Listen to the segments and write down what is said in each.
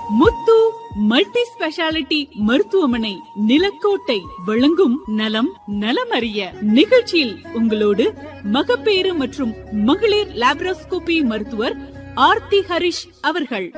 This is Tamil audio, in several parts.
முத்து மல்டி ஸ்பெஷாலிட்டி மருத்துவமனை நிலக்கோட்டை வழங்கும் நலம் நலமறிய நிகழ்ச்சியில் உங்களோடு மகப்பேறு மற்றும் மகளிர் லாப்ரோஸ்கோபி மருத்துவர் ஆர்த்தி ஹரிஷ் அவர்கள்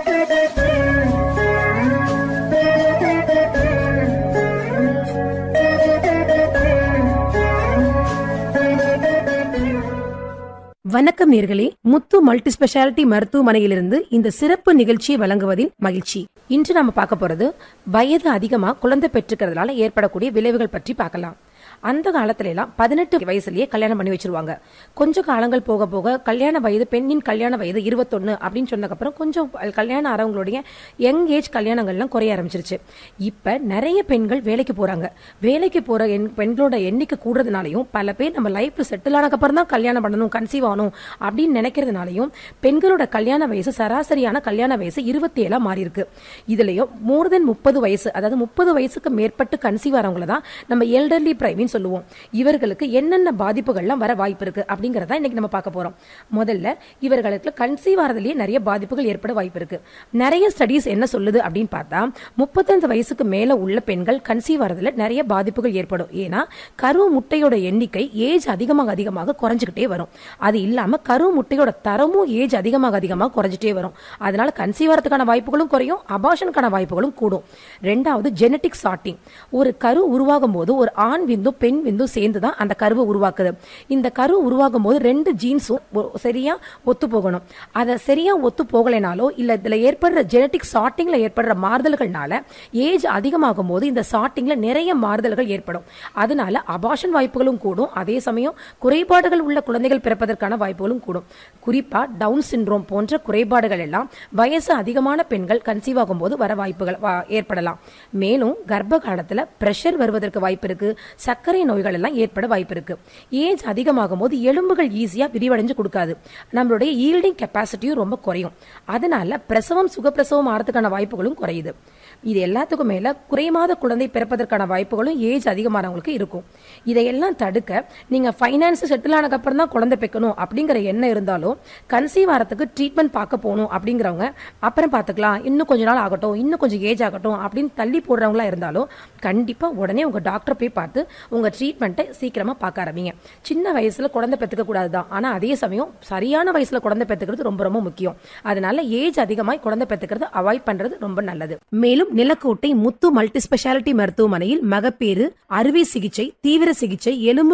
வணக்கம் நேர்களே முத்து மல்டி ஸ்பெஷாலிட்டி மருத்துவமனையிலிருந்து இந்த சிறப்பு நிகழ்ச்சியை வழங்குவதில் மகிழ்ச்சி இன்று நம்ம பார்க்க போறது வயது அதிகமா குழந்தை பெற்றுக்கிறதுனால ஏற்படக்கூடிய விளைவுகள் பற்றி பார்க்கலாம் அந்த காலத்துல எல்லாம் பதினெட்டு வயசுலயே கல்யாணம் பண்ணி வச்சிருவாங்க கொஞ்சம் காலங்கள் போக போக கல்யாண வயது பெண்ணின் கல்யாண வயது இருபத்தொன்னு அப்படின்னு சொன்னதுக்கப்புறம் கொஞ்சம் கல்யாணம் ஆறவங்களுடைய யங் ஏஜ் கல்யாணங்கள்லாம் குறைய ஆரம்பிச்சிருச்சு இப்ப நிறைய பெண்கள் வேலைக்கு போறாங்க வேலைக்கு போற எண்- பெண்களோட எண்ணிக்கை கூடுறதுனாலையும் பல பேர் நம்ம லைஃப்ல செட்டில் ஆனதுக்கப்புறம் தான் கல்யாணம் பண்ணணும் கன்சீவ் ஆகணும் அப்படின்னு நினைக்கிறதுனாலையும் பெண்களோட கல்யாண வயசு சராசரியான கல்யாண வயசு இருபத்தி ஏழா மாறி இருக்கு இதுலயும் மோர் தென் முப்பது வயசு அதாவது முப்பது வயசுக்கு மேற்பட்டு கன்சீவ் ஆறவங்கள தான் நம்ம எல்டர்லி பிரைவின்னு சொல்லுவோம் இவர்களுக்கு என்னென்ன பாதிப்புகள்லாம் வர வாய்ப்பு இருக்கு அப்படிங்கறத இன்னைக்கு நம்ம பார்க்க போறோம் முதல்ல இவர்களுக்கு கன்சீவ் ஆறதுலயே நிறைய பாதிப்புகள் ஏற்பட வாய்ப்பு இருக்கு நிறைய ஸ்டடீஸ் என்ன சொல்லுது அப்படின்னு பார்த்தா முப்பத்தஞ்சு வயசுக்கு மேல உள்ள பெண்கள் கன்சீவ் ஆறதுல நிறைய பாதிப்புகள் ஏற்படும் ஏன்னா கரு முட்டையோட எண்ணிக்கை ஏஜ் அதிகமாக அதிகமாக குறைஞ்சுக்கிட்டே வரும் அது இல்லாம கரு முட்டையோட தரமும் ஏஜ் அதிகமாக அதிகமாக குறைஞ்சிட்டே வரும் அதனால கன்சீவ் ஆகிறதுக்கான வாய்ப்புகளும் குறையும் அபாஷனுக்கான வாய்ப்புகளும் கூடும் ரெண்டாவது ஜெனட்டிக் சார்ட்டிங் ஒரு கரு உருவாகும் போது ஒரு ஆண் விந்தும் பெண் விந்தும் சேர்ந்து தான் அந்த கருவை உருவாக்குது இந்த கரு உருவாகும் போது ரெண்டு ஜீன்ஸும் சரியா ஒத்து போகணும் அதை சரியா ஒத்து போகலைனாலோ இல்ல இதுல ஏற்படுற ஜெனட்டிக் சார்ட்டிங்ல ஏற்படுற மாறுதல்கள்னால ஏஜ் அதிகமாகும் போது இந்த சார்ட்டிங்ல நிறைய மாறுதல்கள் ஏற்படும் அதனால அபாஷன் வாய்ப்புகளும் கூடும் அதே சமயம் குறைபாடுகள் உள்ள குழந்தைகள் பிறப்பதற்கான வாய்ப்புகளும் கூடும் குறிப்பா டவுன் சிண்ட்ரோம் போன்ற குறைபாடுகள் எல்லாம் வயசு அதிகமான பெண்கள் கன்சீவ் ஆகும்போது வர வாய்ப்புகள் வா- ஏற்படலாம் மேலும் கர்ப்ப காலத்துல பிரஷர் வருவதற்கு வாய்ப்பு இருக்கு சர்க்கரை நோய்கள் எல்லாம் ஏற்பட வாய்ப்பு இருக்கு ஏஜ் அதிகமாகும் போது எலும்புகள் ஈஸியா விரிவடைஞ்சு கொடுக்காது நம்மளுடைய ஈல்டிங் கெப்பாசிட்டியும் ரொம்ப குறையும் அதனால பிரசவம் சுகப்பிரசவம் ஆறதுக்கான வாய்ப்புகளும் குறையுது இது எல்லாத்துக்கும் மேல குறைமாத குழந்தை பிறப்பதற்கான வாய்ப்புகளும் ஏஜ் அதிகமானவங்களுக்கு இருக்கும் இதையெல்லாம் தடுக்க நீங்க ஃபைனான்ஸ் செட்டில் ஆனதுக்கு அப்புறம் தான் குழந்தை பெக்கணும் அப்படிங்கிற எண்ணம் இருந்தாலும் கன்சீவ் ஆகிறதுக்கு ட்ரீட்மெண்ட் பார்க்க போகணும் அப்படிங்கிறவங்க அப்புறம் பார்த்துக்கலாம் இன்னும் கொஞ்ச நாள் ஆகட்டும் இன்னும் கொஞ்சம் ஏஜ் ஆகட்டும் அப்படின்னு தள்ளி போடுறவங்களா இருந்தாலும் கண்டிப்பா உடனே உங்க டாக்டர் போய் பார்த்து உங்க ட்ரீட்மெண்ட்டை சீக்கிரமா பார்க்க ஆரம்பிங்க சின்ன வயசுல குழந்தை பெற்றுக்க கூடாது தான் ஆனா அதே சமயம் சரியான வயசுல குழந்தை பெற்றுக்கிறது ரொம்ப ரொம்ப முக்கியம் அதனால ஏஜ் அதிகமாய் குழந்தை பெற்றுக்கிறது அவாய்ட் பண்றது ரொம்ப நல்லது மேலும் நிலக்கோட்டை முத்து மல்டி ஸ்பெஷாலிட்டி மருத்துவமனையில் மகப்பேறு அறுவை சிகிச்சை தீவிர சிகிச்சை எலும்பு